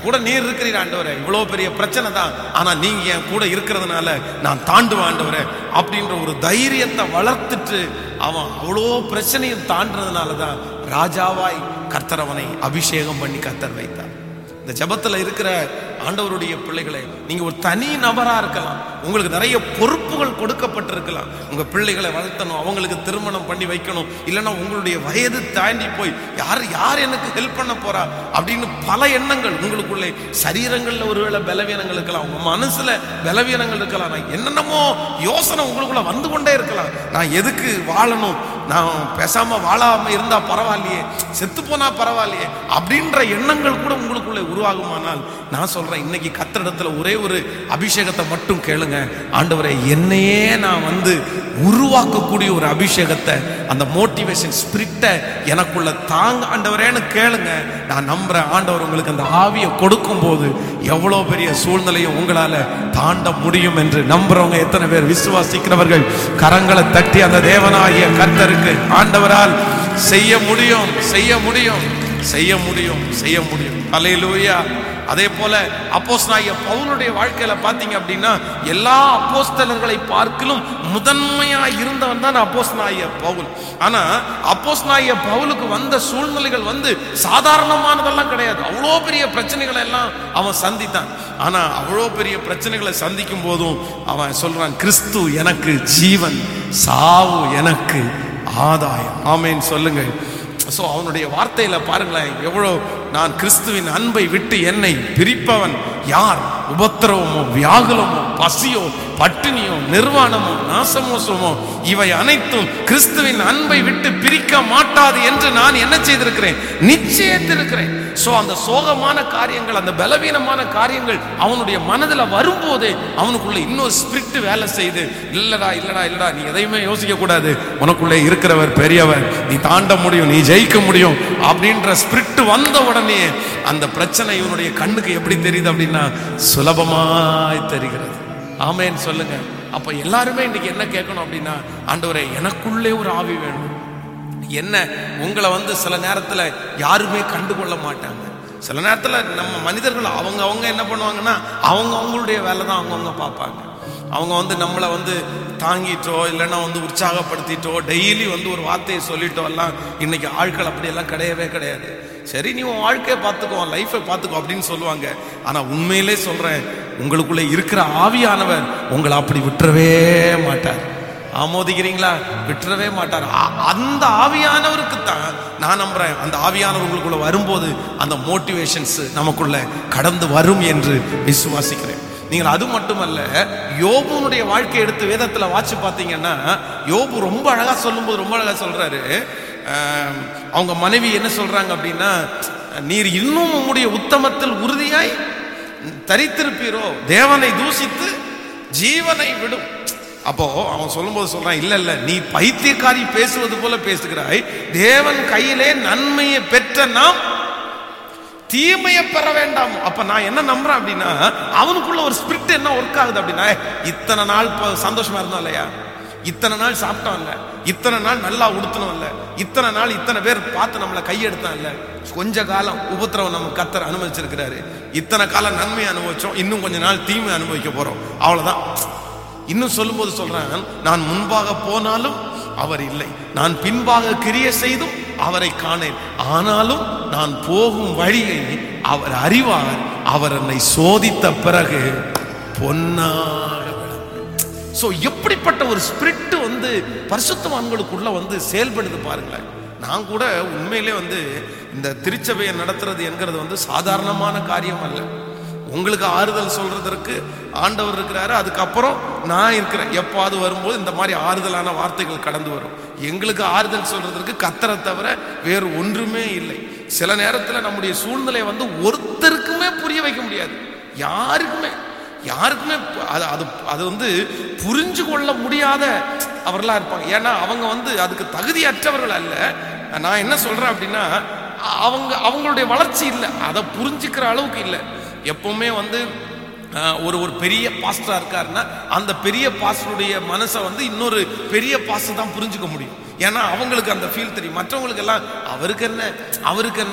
கூட நீர் இருக்கிறீர் ஆண்டவரே இவ்வளவு பெரிய பிரச்சனை தான் ஆனா நீங்க என் கூட இருக்கிறதுனால நான் தாண்டுவேன் ஆண்டவரே அப்படின்ற ஒரு தைரியத்தை வளர்த்துட்டு அவன் அவ்வளோ பிரச்சனையும் தாண்டுறதுனால தான் ராஜாவாய் கர்த்தர் அவனை அபிஷேகம் பண்ணி கர்த்தர் வைத்தார் இந்த ஜெபத்துல இருக்கிற ஆண்டவருடைய பிள்ளைகளை நீங்க ஒரு தனி நபரா இருக்கலாம் உங்களுக்கு நிறைய பொறுப்புகள் கொடுக்கப்பட்டிருக்கலாம் உங்க பிள்ளைகளை வளர்த்தணும் அவங்களுக்கு திருமணம் பண்ணி வைக்கணும் இல்லைன்னா உங்களுடைய வயது தாண்டி போய் யார் யார் எனக்கு ஹெல்ப் பண்ண போறா அப்படின்னு பல எண்ணங்கள் உங்களுக்குள்ளே சரீரங்கள்ல ஒருவேளை பலவீனங்கள் இருக்கலாம் உங்க மனசுல பலவீனங்கள் இருக்கலாம் நான் என்னென்னமோ யோசனை உங்களுக்குள்ள வந்து கொண்டே இருக்கலாம் நான் எதுக்கு வாழணும் நான் பேசாம வாழாம இருந்தா பரவாயில்லையே செத்து போனா பரவாயில்லையே அப்படின்ற எண்ணங்கள் கூட உங்களுக்குள்ளே உருவாகுமானால் நான் சொல்றேன் இன்னைக்கு கத்திரிடத்துல ஒரே ஒரு அபிஷேகத்தை மட்டும் கேளுங்க ஆண்டவரே என்னையே நான் வந்து உருவாக்கக்கூடிய ஒரு அபிஷேகத்தை அந்த மோட்டிவேஷன் ஸ்பிரிட்டை எனக்குள்ள தாங்க ஆண்டவரேன்னு கேளுங்க நான் நம்புறேன் ஆண்டவர் உங்களுக்கு அந்த ஆவியை கொடுக்கும் போது எவ்வளவு பெரிய சூழ்நிலையும் உங்களால தாண்ட முடியும் என்று நம்புறவங்க எத்தனை பேர் விசுவாசிக்கிறவர்கள் கரங்களை தட்டி அந்த தேவனாகிய கர்த்தருக்கு ஆண்டவரால் செய்ய முடியும் செய்ய முடியும் செய்ய முடியும் செய்ய முடியும் அல்லேலூயா அதே போல அப்போஸ்தலனாகிய பவுலுடைய வாழ்க்கையில பாத்தீங்க அப்படின்னா எல்லா அப்போஸ்தலர்களை பார்க்கிலும் முதன்மையா இருந்தவன் தான் அப்போஸ்தலனாகிய பவுல் ஆனா அப்போஸ்தலனாகிய பவுலுக்கு வந்த சூழ்நிலைகள் வந்து சாதாரணமானதெல்லாம் கிடையாது அவ்வளோ பெரிய பிரச்சனைகளை எல்லாம் அவன் சந்தித்தான் ஆனா அவ்வளோ பெரிய பிரச்சனைகளை சந்திக்கும் போதும் அவன் சொல்றான் கிறிஸ்து எனக்கு ஜீவன் சாவு எனக்கு ஆதாயம் ஆமேன் சொல்லுங்கள் ஸோ அவனுடைய வார்த்தையில பாருங்களேன் எவ்வளோ நான் கிறிஸ்துவின் அன்பை விட்டு என்னை பிரிப்பவன் யார் உபத்திரவமோ வியாகுலமோ பசியோ பட்டினியோ நிர்வாணமோ நாசமோசமோ இவை அனைத்தும் கிறிஸ்துவின் அன்பை விட்டு பிரிக்க மாட்டாது என்று நான் என்ன செய்திருக்கிறேன் நிச்சயத்திருக்கிறேன் சோ அந்த சோகமான காரியங்கள் அந்த பலவீனமான காரியங்கள் அவனுடைய மனதுல வரும்போதே அவனுக்குள்ள இன்னொரு ஸ்பிரிட் வேலை செய்து இல்லடா இல்லடா இல்லடா நீ எதையுமே யோசிக்க கூடாது உனக்குள்ளே இருக்கிறவர் பெரியவர் நீ தாண்ட முடியும் நீ ஜெயிக்க முடியும் அப்படின்ற ஸ்பிரிட் வந்த உடனே அந்த பிரச்சனை இவனுடைய கண்ணுக்கு எப்படி தெரியுது அப்படின்னா சுலபமாய் தெரிகிறது ஆமேன்னு சொல்லுங்க அப்ப எல்லாருமே இன்னைக்கு என்ன கேட்கணும் அப்படின்னா ஆண்டவரே எனக்குள்ளே ஒரு ஆவி வேணும் என்ன உங்களை வந்து சில நேரத்துல யாருமே கண்டுகொள்ள மாட்டாங்க சில நேரத்துல நம்ம மனிதர்கள் அவங்க அவங்க என்ன பண்ணுவாங்கன்னா அவங்க அவங்களுடைய வேலை தான் அவங்கவுங்க பார்ப்பாங்க அவங்க வந்து நம்மளை வந்து தாங்கிட்டோ இல்லைன்னா வந்து உற்சாகப்படுத்திட்டோ டெய்லி வந்து ஒரு வார்த்தையை சொல்லிட்டோ எல்லாம் இன்னைக்கு ஆட்கள் அப்படியெல்லாம் கிடையவே கிடையாது சரி நீ உன் வாழ்க்கையை பார்த்துக்கோ உன் லைஃபை பார்த்துக்கோ அப்படின்னு சொல்லுவாங்க ஆனா உண்மையிலே சொல்றேன் உங்களுக்குள்ளே இருக்கிற ஆவியானவர் உங்களை அப்படி விட்டுறவே மாட்டார் ஆமோதிக்கிறீங்களா விட்டுறவே மாட்டார் அ- அந்த ஆவியானவருக்கு தான் நான் நம்புறேன் அந்த ஆவியானவர் உங்களுக்குள்ள வரும்போது அந்த மோட்டிவேஷன்ஸ் நமக்குள்ள கடந்து வரும் என்று விசுவாசிக்கிறேன் நீங்கள் அது மட்டுமல்ல யோபுனுடைய வாழ்க்கை எடுத்து வேதத்துல வாட்சி பார்த்தீங்கன்னா யோபு ரொம்ப அழகா சொல்லும்போது ரொம்ப அழகா சொல்றாரு ஆம், அவங்க மனைவி என்ன சொல்றாங்க அப்படின்னா நீர் இன்னும் உம்முடைய உத்தமத்தில் உறுதியாய் தரித்திருப்பீரோ தேவனை தூசித்து ஜீவனை விடும் அப்போ அவன் சொல்லும்போது சொல்றான் இல்ல இல்ல நீ பைத்தியக்காரி பேசுவது போல பேசுகிறாய் தேவன் கையிலே நன்மையை பெற்ற நாம் தீமையை பெற வேண்டாம் அப்ப நான் என்ன நம்புறேன் அப்படின்னா அவனுக்குள்ள ஒரு ஸ்பிரிட் என்ன ஒர்க் ஆகுது அப்படின்னா ஏய், இத்தனை நாள் ப- சந்தோஷமா இருந்தோம் இல்லையா இத்தனை நாள் சாப்பிட்டோம் இல்ல இத்தனை நாள் நல்லா உடுத்தணும் இல்ல இத்தனை நாள் இத்தனை பேர் பார்த்து நம்மளை கையெடுத்தான் இல்ல கொஞ்ச காலம் உபத்திரவம் நம்ம கத்தர் அனுமதிச்சிருக்கிறாரு இத்தனை காலம் நன்மை அனுபவிச்சோம் இன்னும் கொஞ்ச நாள் தீமை அனுபவிக்க போறோம் அவ்வளவுதான் இன்னும் சொல்லும்போது சொல்றேன் நான் முன்பாக போனாலும் அவர் இல்லை நான் பின்பாக கிரிய செய்தும் அவரை காணேன் ஆனாலும் நான் போகும் வழியை அவர் அறிவார் அவர் என்னை சோதித்த பிறகு பொன்னாக சோ எப்படிப்பட்ட ஒரு ஸ்பிரிட் வந்து பரிசுத்தவான்களுக்குள்ள வந்து செயல்படுது பாருங்களேன் நான் கூட உண்மையிலே வந்து இந்த திருச்சபையை நடத்துறது என்கிறது வந்து சாதாரணமான காரியம் அல்ல உங்களுக்கு ஆறுதல் சொல்றதற்கு ஆண்டவர் இருக்கிறாரு அதுக்கப்புறம் நான் இருக்கிறேன் எப்பாவது வரும்போது இந்த மாதிரி ஆறுதலான வார்த்தைகள் கடந்து வரும் எங்களுக்கு ஆறுதல் சொல்றதற்கு கத்தரை தவிர வேறு ஒன்றுமே இல்லை சில நேரத்துல நம்முடைய சூழ்நிலையை வந்து ஒருத்தருக்குமே புரிய வைக்க முடியாது யாருக்குமே யாருக்குமே பு- அது அது அது வந்து புரிஞ்சு கொள்ள முடியாத அவர்களா இருப்பாங்க ஏன்னா அவங்க வந்து அதுக்கு தகுதியற்றவர்கள் அல்ல நான் என்ன சொல்றேன் அப்படின்னா அ- அவங்க அவங்களுடைய வளர்ச்சி இல்லை அதை புரிஞ்சுக்கிற அளவுக்கு இல்லை எப்பவுமே வந்து அஹ், ஒரு ஒரு பெரிய பாஸ்டரா இருக்காருன்னா அந்த பெரிய பாஸ்டருடைய மனசை வந்து இன்னொரு பெரிய பாஸ்டர் தான் புரிஞ்சுக்க முடியும் ஏன்னா அவங்களுக்கு அந்த ஃபீல் தெரியும் மற்றவங்களுக்கு எல்லாம் அவருக்கு என்ன அவருக்கு என்ன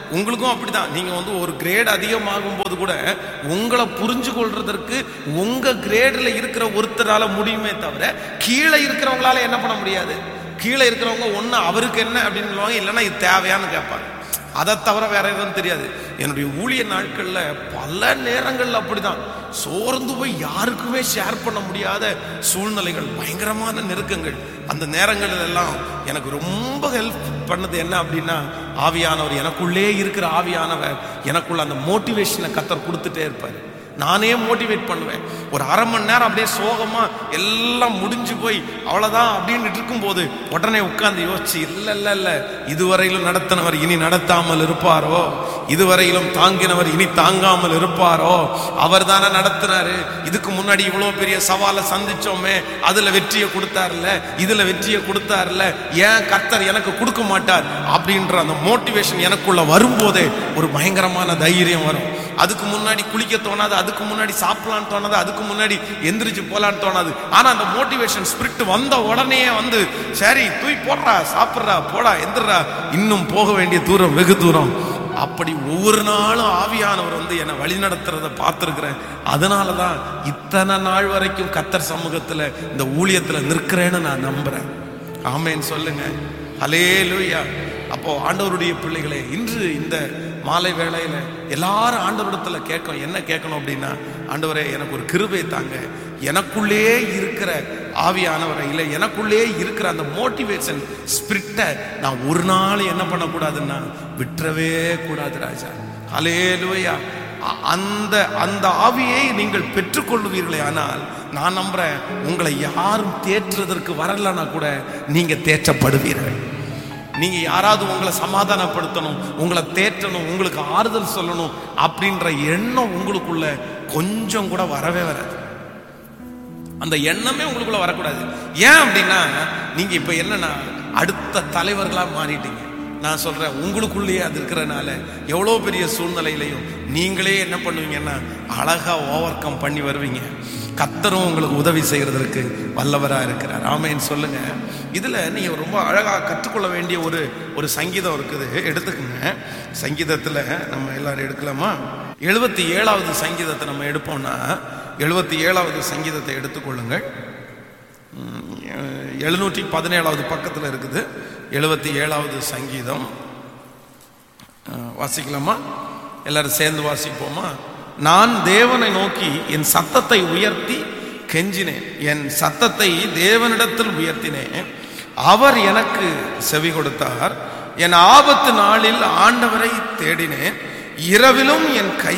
உங்களுக்கும் அப்படிதான் நீங்க வந்து ஒரு கிரேட் அதிகமாகும் போது கூட உங்களை புரிஞ்சு கொள்றதற்கு உங்க கிரேட்ல இருக்கிற ஒருத்தரால முடியுமே தவிர கீழே இருக்கிறவங்களால என்ன பண்ண முடியாது கீழே இருக்கிறவங்க ஒண்ணு அவருக்கு என்ன அப்படின்னு சொல்லுவாங்க இல்லைன்னா இது தேவையான்னு கேட்பாங்க அதை தவிர வேற எதுவும் தெரியாது என்னுடைய ஊழிய நாட்கள்ல பல நேரங்கள்ல அப்படிதான் சோர்ந்து போய் யாருக்குமே ஷேர் பண்ண முடியாத சூழ்நிலைகள் பயங்கரமான நெருக்கங்கள் அந்த நேரங்களில் எல்லாம் எனக்கு ரொம்ப ஹெல்ப் பண்ணது என்ன அப்படின்னா ஆவியானவர் எனக்குள்ளே இருக்கிற ஆவியானவர் எனக்குள்ள அந்த மோட்டிவேஷனை கத்தர் கொடுத்துட்டே இருப்பார் நானே மோட்டிவேட் பண்ணுவேன் ஒரு அரை மணி நேரம் அப்படியே சோகமா எல்லாம் முடிஞ்சு போய் அவ்வளவுதான் அப்படின்னு இருக்கும்போது உடனே உட்கார்ந்து யோசிச்சு இல்ல இல்ல இல்ல இதுவரையிலும் நடத்தினவர் இனி நடத்தாமல் இருப்பாரோ இதுவரையிலும் தாங்கினவர் இனி தாங்காமல் இருப்பாரோ அவர் தானே நடத்துனாரு இதுக்கு முன்னாடி இவ்வளவு பெரிய சவாலை சந்திச்சோமே அதுல வெற்றியை கொடுத்தாருல்ல இதுல வெற்றியை கொடுத்தாருல்ல ஏன் கர்த்தர் எனக்கு கொடுக்க மாட்டார் அப்படின்ற அந்த மோட்டிவேஷன் எனக்குள்ள வரும்போதே ஒரு பயங்கரமான தைரியம் வரும் அதுக்கு முன்னாடி குளிக்க தோணாது அதுக்கு முன்னாடி சாப்பிடலான்னு தோணாது அதுக்கு முன்னாடி எந்திரிச்சு போலான்னு தோணாது ஆனா அந்த மோட்டிவேஷன் ஸ்பிரிட் வந்த உடனே வந்து சரி தூய் போடுறா சாப்பிட்றா போடா எந்திரா இன்னும் போக வேண்டிய தூரம் வெகு தூரம் அப்படி ஒவ்வொரு நாளும் ஆவியானவர் வந்து என்னை வழி நடத்துறத பார்த்துருக்கிறேன் அதனால தான் இத்தனை நாள் வரைக்கும் கத்தர் சமூகத்துல இந்த ஊழியத்துல நிற்கிறேன்னு நான் நம்புறேன் ஆமேன்னு சொல்லுங்க ஹலேலூயா அப்போ ஆண்டவருடைய பிள்ளைகளே இன்று இந்த மாலை வேளையில எல்லாரும் ஆண்டவரிடத்துல கேட்கும் என்ன கேட்கணும் அப்படின்னா ஆண்டவரே எனக்கு ஒரு கிருபை தாங்க எனக்குள்ளே இருக்கிற ஆவியானவரை இல்லை எனக்குள்ளே இருக்கிற அந்த மோட்டிவேஷன் ஸ்பிரிட்டை நான் ஒரு நாள் என்ன பண்ணக்கூடாதுன்னா விட்டுறவே கூடாது ராஜா ஹலேலூயா அ- அந்த அந்த ஆவியை நீங்கள் பெற்றுக்கொள்வீர்களே ஆனால் நான் நம்புறேன் உங்களை யாரும் தேற்றுவதற்கு வரலன்னா கூட நீங்க தேற்றப்படுவீர்கள் நீங்க யாராவது உங்களை சமாதானப்படுத்தணும் உங்களை தேற்றணும் உங்களுக்கு ஆறுதல் சொல்லணும் அப்படின்ற எண்ணம் உங்களுக்குள்ள கொஞ்சம் கூட வரவே வராது அந்த எண்ணமே உங்களுக்குள்ள வரக்கூடாது ஏன் அப்படின்னா நீங்க இப்ப என்னன்னா அடுத்த தலைவர்களா மாறிட்டீங்க நான் சொல்றேன் உங்களுக்குள்ளேயே அது இருக்கிறனால எவ்வளோ பெரிய சூழ்நிலையிலையும் நீங்களே என்ன பண்ணுவீங்கன்னா அழகா ஓவர் கம் பண்ணி வருவீங்க கத்தரும் உங்களுக்கு உதவி செய்யறதற்கு வல்லவரா இருக்கிறார் ஆமேன்னு சொல்லுங்க இதுல நீங்க ரொம்ப அழகா கற்றுக்கொள்ள வேண்டிய ஒரு ஒரு சங்கீதம் இருக்குது எடுத்துக்கோங்க சங்கீதத்துல நம்ம எல்லாரும் எடுக்கலாமா எழுபத்தி ஏழாவது சங்கீதத்தை நம்ம எடுப்போம்னா எழுபத்தி ஏழாவது சங்கீதத்தை எடுத்துக்கொள்ளுங்கள் எழுநூற்றி பதினேழாவது பக்கத்தில் இருக்குது எழுபத்தி ஏழாவது சங்கீதம் அஹ், வாசிக்கலாமா எல்லாரும் சேர்ந்து வாசிப்போமா நான் தேவனை நோக்கி என் சத்தத்தை உயர்த்தி கெஞ்சினேன் என் சத்தத்தை தேவனிடத்தில் உயர்த்தினேன் அவர் எனக்கு செவி கொடுத்தார் என் ஆபத்து நாளில் ஆண்டவரை தேடினேன் இரவிலும் என் கை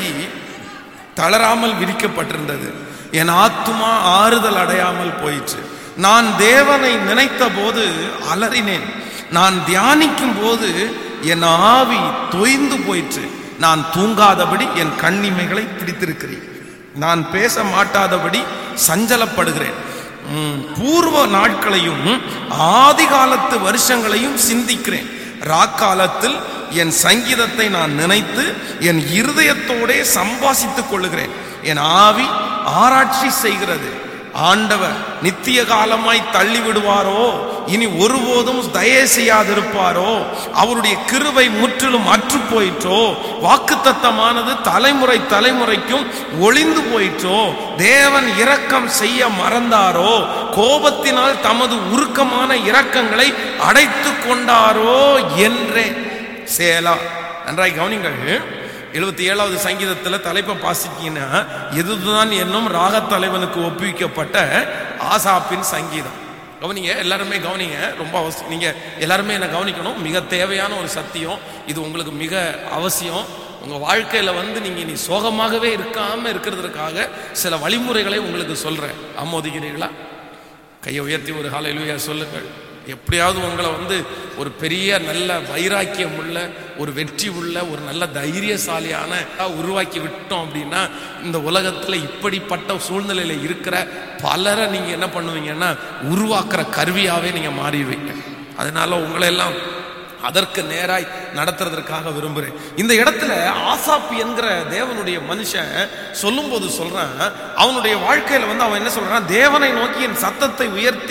தளராமல் விரிக்கப்பட்டிருந்தது என் ஆத்துமா ஆறுதல் அடையாமல் போயிற்று நான் தேவனை நினைத்த போது அலறினேன் நான் தியானிக்கும் போது என் ஆவி தொய்ந்து போயிற்று நான் தூங்காதபடி என் கண்ணிமைகளை பிடித்திருக்கிறேன் நான் பேச மாட்டாதபடி சஞ்சலப்படுகிறேன் உம், பூர்வ நாட்களையும் ஆதி காலத்து வருஷங்களையும் சிந்திக்கிறேன் ராக்காலத்தில் என் சங்கீதத்தை நான் நினைத்து என் இருதயத்தோடே சம்பாசித்துக் கொள்ளுகிறேன் என் ஆவி ஆராய்ச்சி செய்கிறது ஆண்டவர் நித்திய காலமாய் தள்ளி விடுவாரோ இனி ஒருபோதும் தயை செய்யாதிருப்பாரோ அவருடைய கிருபை முற்றிலும் அற்று போயிற்றோ வாக்குத்தத்தமானது தலைமுறை தலைமுறைக்கும் ஒளிந்து போயிற்றோ தேவன் இரக்கம் செய்ய மறந்தாரோ கோபத்தினால் தமது உருக்கமான இரக்கங்களை அடைத்து கொண்டாரோ என்றே சேலா நன்றாய் கவனிங்கள் எழுபத்தி ஏழாவது சங்கீதத்தில் தலைப்பை பாசிட்டீங்கன்னா இதுதான் என்னும் ராகத் தலைவனுக்கு ஒப்புவிக்கப்பட்ட ஆசாப்பின் சங்கீதம் கவனிங்க எல்லாருமே கவனிங்க ரொம்ப அவசியம் நீங்க எல்லாருமே என்ன கவனிக்கணும் மிக தேவையான ஒரு சத்தியம் இது உங்களுக்கு மிக அவசியம் உங்க வாழ்க்கையில வந்து நீங்க நீ சோகமாகவே இருக்காம இருக்கிறதுக்காக சில வழிமுறைகளை உங்களுக்கு சொல்றேன் ஆமோதிக்கிறீர்களா கையை உயர்த்தி ஒரு ஹalleluya சொல்லுங்கள் எப்படியாவது உங்களை வந்து ஒரு பெரிய நல்ல வைராக்கியம் உள்ள ஒரு வெற்றி உள்ள ஒரு நல்ல தைரியசாலியான உருவாக்கி விட்டோம் அப்படின்னா இந்த உலகத்துல இப்படிப்பட்ட சூழ்நிலையில இருக்கிற பலரை நீங்க என்ன பண்ணுவீங்கன்னா உருவாக்குற கருவியாவே நீங்க மாறிடுவீங்க அதனால உங்களை எல்லாம் அதற்கு நேராய் நடத்துறதற்காக விரும்புகிறேன் இந்த இடத்துல ஆசாப் என்கிற தேவனுடைய மனுஷன் சொல்லும்போது சொல்றான் அவனுடைய வாழ்க்கையில வந்து அவன் என்ன சொல்றான் தேவனை நோக்கி என் சத்தத்தை உயர்த்தி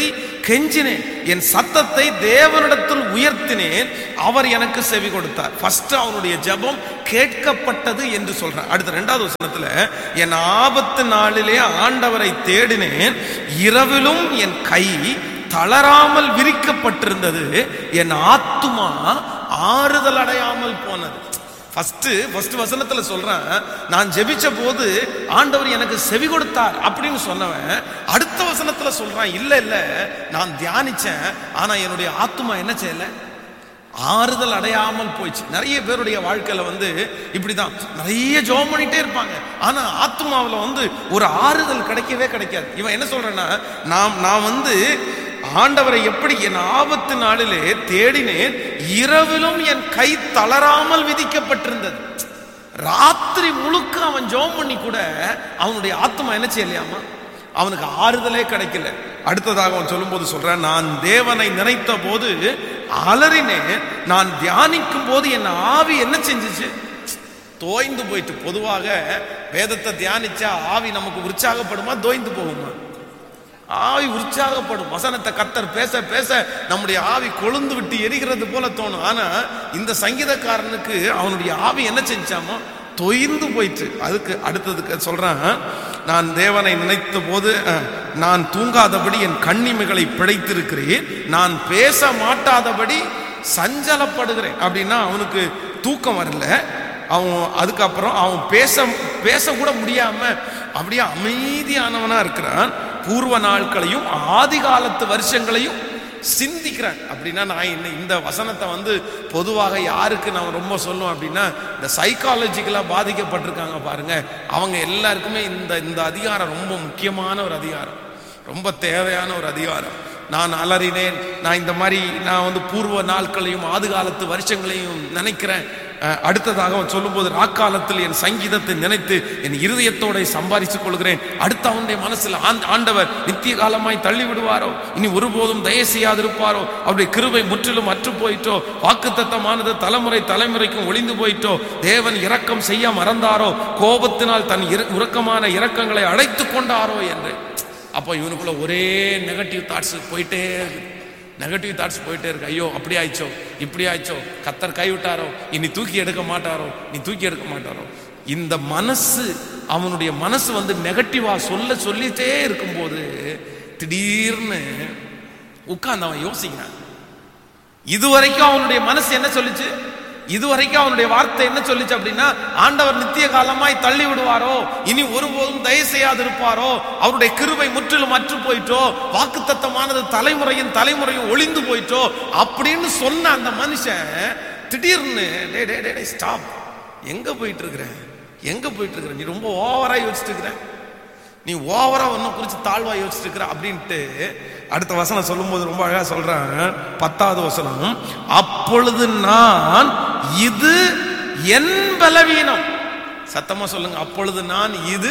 கெஞ்சினேன் என் சத்தத்தை தேவனிடத்தில் உயர்த்தினேன் அவர் எனக்கு செவி கொடுத்தார் ஃபர்ஸ்ட் அவனுடைய ஜெபம் கேட்கப்பட்டது என்று சொல்றார் அடுத்த ரெண்டாவது வசனத்துல என் ஆபத்து நாளிலே ஆண்டவரை தேடினேன் இரவிலும் என் கை தளராமல் விரிக்கப்பட்டிருந்தது என் ஆத்துமா ஆறுதல் அடையாமல் போனது ஃபர்ஸ்ட் ஃபர்ஸ்ட் வசனத்துல சொல்றேன் நான் ஜெபிச்ச போது ஆண்டவர் எனக்கு செவி கொடுத்தார் அப்படின்னு சொன்னவன் அடுத்த வசனத்துல சொல்றான் இல்ல இல்ல நான் தியானிச்சேன் ஆனா என்னுடைய ஆத்துமா என்ன செய்யல ஆறுதல் அடையாமல் போயிடுச்சு நிறைய பேருடைய வாழ்க்கையில வந்து இப்படிதான் நிறைய ஜோம் பண்ணிட்டே இருப்பாங்க ஆனா ஆத்மாவுல வந்து ஒரு ஆறுதல் கிடைக்கவே கிடைக்காது இவன் என்ன சொல்றேன்னா நாம் நான் வந்து ஆண்டவரை எப்படி என் ஆபத்து நாளிலே தேடினேன் இரவிலும் என் கை தளராமல் விதிக்கப்பட்டிருந்தது ராத்திரி முழுக்க அவன் ஜோம் பண்ணி கூட அவனுடைய ஆத்மா என்ன செய்யலையாமா அவனுக்கு ஆறுதலே கிடைக்கல அடுத்ததாக அவன் சொல்லும்போது சொல்றான் நான் தேவனை நினைத்த போது அலறினேன் நான் தியானிக்கும் போது என் ஆவி என்ன செஞ்சுச்சு தோய்ந்து போயிட்டு பொதுவாக வேதத்தை தியானிச்சா ஆவி நமக்கு உற்சாகப்படுமா தோய்ந்து போகுமா ஆவி உற்சாகப்படும் வசனத்தை கத்தர் பேச பேச நம்முடைய ஆவி கொழுந்து விட்டு எரிகிறது போல தோணும் ஆனா இந்த சங்கீதக்காரனுக்கு அவனுடைய ஆவி என்ன செஞ்சாமோ தொய்ந்து போயிட்டு அதுக்கு அடுத்ததுக்கு சொல்றான் நான் தேவனை நினைத்த போது அஹ், நான் தூங்காதபடி என் கண்ணிமைகளை பிழைத்திருக்கிறேன் நான் பேச மாட்டாதபடி சஞ்சலப்படுகிறேன் அப்படின்னா அவனுக்கு தூக்கம் வரல அவன் அதுக்கப்புறம் அவன் பேச பேச கூட முடியாம அப்படியே அமைதியானவனா இருக்கிறான் பூர்வ நாட்களையும் ஆதி காலத்து வருஷங்களையும் சிந்திக்கிறான் அப்படின்னா நான் இந்த- இந்த வசனத்தை வந்து பொதுவாக யாருக்கு நான் ரொம்ப சொல்லுவேன் அப்படின்னா இந்த சைக்காலஜிக்கலாக பாதிக்கப்பட்டிருக்காங்க பாருங்க அவங்க எல்லாருக்குமே இந்த இந்த அதிகாரம் ரொம்ப முக்கியமான ஒரு அதிகாரம் ரொம்ப தேவையான ஒரு அதிகாரம் நான் அலறினேன் நான் இந்த மாதிரி நான் வந்து பூர்வ நாட்களையும் ஆது காலத்து வருஷங்களையும் நினைக்கிறேன் அஹ், அடுத்ததாக அவன் சொல்லும்போது ராக்காலத்தில் என் சங்கீதத்தை நினைத்து என் இருதயத்தோட சம்பாதித்துக் கொள்கிறேன் அடுத்த அவனுடைய மனசில் ஆண்ட- ஆண்டவர் நித்திய காலமாய் தள்ளி விடுவாரோ இனி ஒருபோதும் தய செய்யாதிருப்பாரோ அவருடைய கிருபை முற்றிலும் அற்று போயிட்டோ வாக்குத்தத்தமானது தலைமுறை தலைமுறைக்கும் ஒளிந்து போயிட்டோ தேவன் இரக்கம் செய்ய மறந்தாரோ கோபத்தினால் தன் இர- உறக்கமான இரக்கங்களை அழைத்து கொண்டாரோ என்று அப்போ இவனுக்குள்ள ஒரே நெகட்டிவ் தாட்ஸ் போயிட்டே இருக்கு நெகட்டிவ் தாட்ஸ் போயிட்டே இருக்கு ஐயோ அப்படி ஆயிச்சோ இப்படி ஆயிச்சோ கத்தர் கைவிட்டாரோ இனி தூக்கி எடுக்க மாட்டாரோ நீ தூக்கி எடுக்க மாட்டாரோ இந்த மனசு அவனுடைய மனசு வந்து நெகட்டிவா சொல்ல சொல்லிட்டே இருக்கும்போது திடீர்னு உட்கார்ந்து அவன் யோசிக்கிறான் இதுவரைக்கும் அவனுடைய மனசு என்ன சொல்லுச்சு இதுவரைக்கும் அவனுடைய வார்த்தை என்ன சொல்லுச்சு அப்படின்னா ஆண்டவர் நித்திய காலமாய் தள்ளி விடுவாரோ இனி ஒருபோதும் தயவு செய்யாது இருப்பாரோ அவருடைய கிருபை முற்றிலும் அற்று போயிட்டோ வாக்குத்தத்தமானது தலைமுறையும் தலைமுறையும் ஒளிந்து போயிட்டோ அப்படின்னு சொன்ன அந்த மனுஷன் திடீர்னு டே டே டே ஸ்டாப் எங்க போயிட்டு இருக்கிற எங்க போயிட்டு இருக்கிற நீ ரொம்ப ஓவரா யோசிச்சுட்டு இருக்கிற நீ ஓவரா ஒன்னும் குறிச்சு தாழ்வா யோசிச்சுட்டு இருக்கிற அப்படின்ட்டு அடுத்த வசனம் சொல்லும்போது ரொம்ப அழகா சொல்றான் பத்தாவது வசனம் அப்பொழுது நான் இது என் பலவீனம் சத்தமா சொல்லுங்க அப்பொழுது நான் இது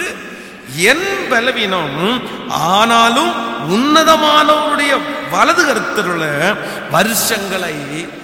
என் பலவீனம் ஆனாலும் உன்னதமானவருடைய வலது கருத்துள்ள வருஷங்களை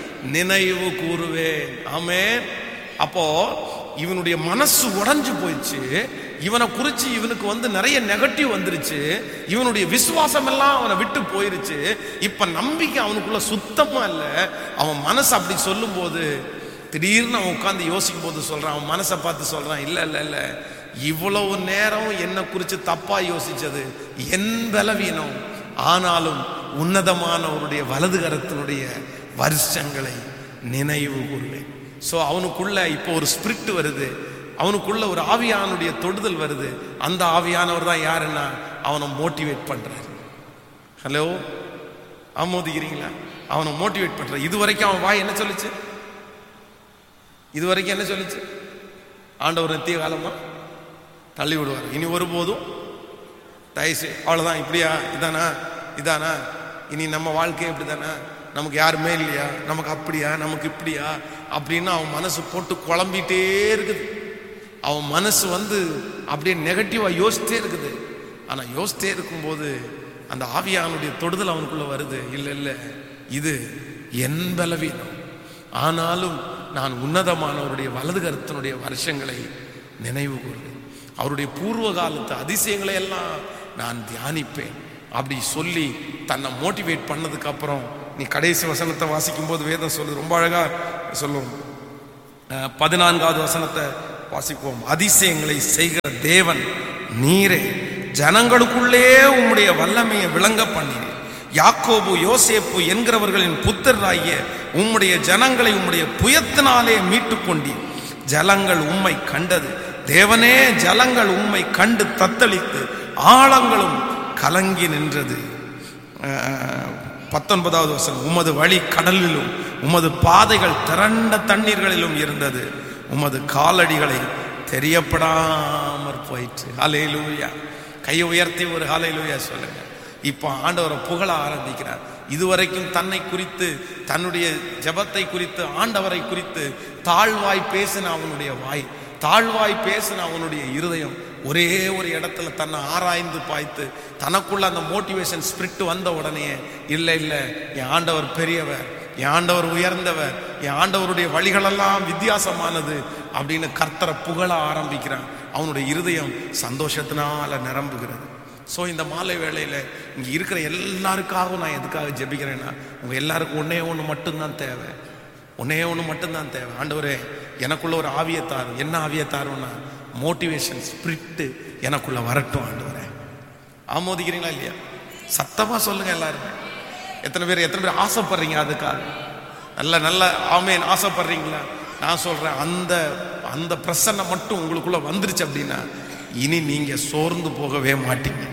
நினைவு கூறுவேன் ஆமென் அப்போ இவனுடைய மனசு உடைஞ்சு போயிடுச்சு இவனை குறிச்சு இவனுக்கு வந்து நிறைய நெகட்டிவ் வந்துருச்சு இவனுடைய விசுவாசம் எல்லாம் அவனை விட்டு போயிருச்சு இப்ப நம்பிக்கை அவனுக்குள்ள சுத்தமா இல்ல அவன் மனசு அப்படி சொல்லும்போது திடீர்னு அவன் உட்கார்ந்து யோசிக்கும் போது சொல்றான் அவன் மனசை பார்த்து சொல்றான் இல்ல இல்ல இல்ல இவ்வளவு நேரம் என்னை குறிச்சு தப்பா யோசிச்சது என் பலவீனம் ஆனாலும் உன்னதமானவருடைய வலது கரத்தினுடைய வருஷங்களை நினைவு கூறுவேன் ஸோ அவனுக்குள்ள இப்போ ஒரு ஸ்பிரிட் வருது அவனுக்குள்ள ஒரு ஆவியானுடைய தொடுதல் வருது அந்த ஆவியானவர் தான் யாருன்னா அவனை மோட்டிவேட் பண்றாரு ஹலோ ஆமோதிக்கிறீங்களா அவனை மோட்டிவேட் பண்றாரு இது வரைக்கும் அவன் வாய் என்ன சொல்லுச்சு இது வரைக்கும் என்ன சொல்லுச்சு ஆண்டவர் நித்திய காலமா தள்ளி விடுவார் இனி ஒருபோதும் தயசு அவ்வளவுதான் இப்படியா இதானா இதானா இனி நம்ம வாழ்க்கை இப்படிதானா நமக்கு யாருமே இல்லையா நமக்கு அப்படியா நமக்கு இப்படியா அப்படின்னு அவன் மனசு போட்டு குழம்பிட்டே இருக்குது அவன் மனசு வந்து அப்படியே நெகட்டிவா யோசிச்சிட்டே இருக்குது ஆனா யோசிச்சிட்டே இருக்கும்போது அந்த ஆவியானுடைய தொடுதல் அவனுக்குள்ள வருது இல்ல இல்ல இது என் பலவீனம் ஆனாலும் நான் உன்னதமானவருடைய வலது கருத்தினுடைய வருஷங்களை நினைவு கூறுவேன் அவருடைய பூர்வ காலத்து அதிசயங்களை எல்லாம் நான் தியானிப்பேன் அப்படி சொல்லி தன்னை மோட்டிவேட் பண்ணதுக்கு அப்புறம் நீ கடைசி வசனத்தை வாசிக்கும் போது வேதம் சொல்லு ரொம்ப அழகா சொல்லும் அஹ், பதினான்காவது வசனத்தை வாசிப்போம் அதிசயங்களை செய்கிற தேவன் நீரே ஜனங்களுக்குள்ளே உம்முடைய வல்லமையை விளங்க பண்ணினீர் யாக்கோபு யோசேப்பு என்கிறவர்களின் புத்தராகிய உம்முடைய ஜனங்களை உம்முடைய புயத்தினாலே மீட்டுக் கொண்டீர் ஜலங்கள் உம்மை கண்டது தேவனே ஜலங்கள் உம்மை கண்டு தத்தளித்து ஆழங்களும் கலங்கி நின்றது அஹ், பத்தொன்பதாவது வசனம் உமது வழி கடலிலும் உமது பாதைகள் திரண்ட தண்ணீர்களிலும் இருந்தது உமது காலடிகளை தெரியப்படாமற் போயிற்று ஹalleluya கையை உயர்த்தி ஒரு ஹalleluya சொல்லுங்க இப்போ ஆண்டவரை புகழ ஆரம்பிக்கிறார் இதுவரைக்கும் தன்னை குறித்து தன்னுடைய ஜெபத்தை குறித்து ஆண்டவரை குறித்து தாழ்வாய் பேசின அவனுடைய வாய் தாழ்வாய் பேசின அவனுடைய இருதயம் ஒரே ஒரு இடத்துல தன்னை ஆராய்ந்து பாய்த்து தனக்குள்ள அந்த மோட்டிவேஷன் ஸ்பிரிட் வந்த உடனே இல்லை இல்லை என் ஆண்டவர் பெரியவர் என் ஆண்டவர் உயர்ந்தவர் என் ஆண்டவருடைய வழிகளெல்லாம் வித்தியாசமானது அப்படின்னு கர்த்தரை புகழ ஆரம்பிக்கிறான் அவனுடைய இருதயம் சந்தோஷத்தினால நிரம்புகிறது ஸோ இந்த மாலை வேளையில் இங்கே இருக்கிற எல்லாருக்காகவும் நான் எதுக்காக ஜெபிக்கிறேன்னா உங்கள் எல்லாருக்கும் ஒன்றே ஒன்று மட்டும்தான் தேவை ஒன்னே ஒன்று மட்டும்தான் தேவை ஆண்டவரே எனக்குள்ள ஒரு ஆவியை தாரும் என்ன ஆவியை தாரும்னா மோட்டிவேஷன் ஸ்பிரிட்டு எனக்குள்ள வரட்டும் ஆண்டவரே ஆமோதிக்கிறீங்களா இல்லையா சத்தமா சொல்லுங்க எல்லாரும் எத்தனை பேர் எத்தனை பேர் ஆசைப்படுறீங்க அதுக்காக நல்ல நல்ல ஆமேன் ஆசைப்படுறீங்களா நான் சொல்றேன் அந்த அந்த பிரசன்னை மட்டும் உங்களுக்குள்ள வந்துருச்சு அப்படின்னா இனி நீங்க சோர்ந்து போகவே மாட்டீங்க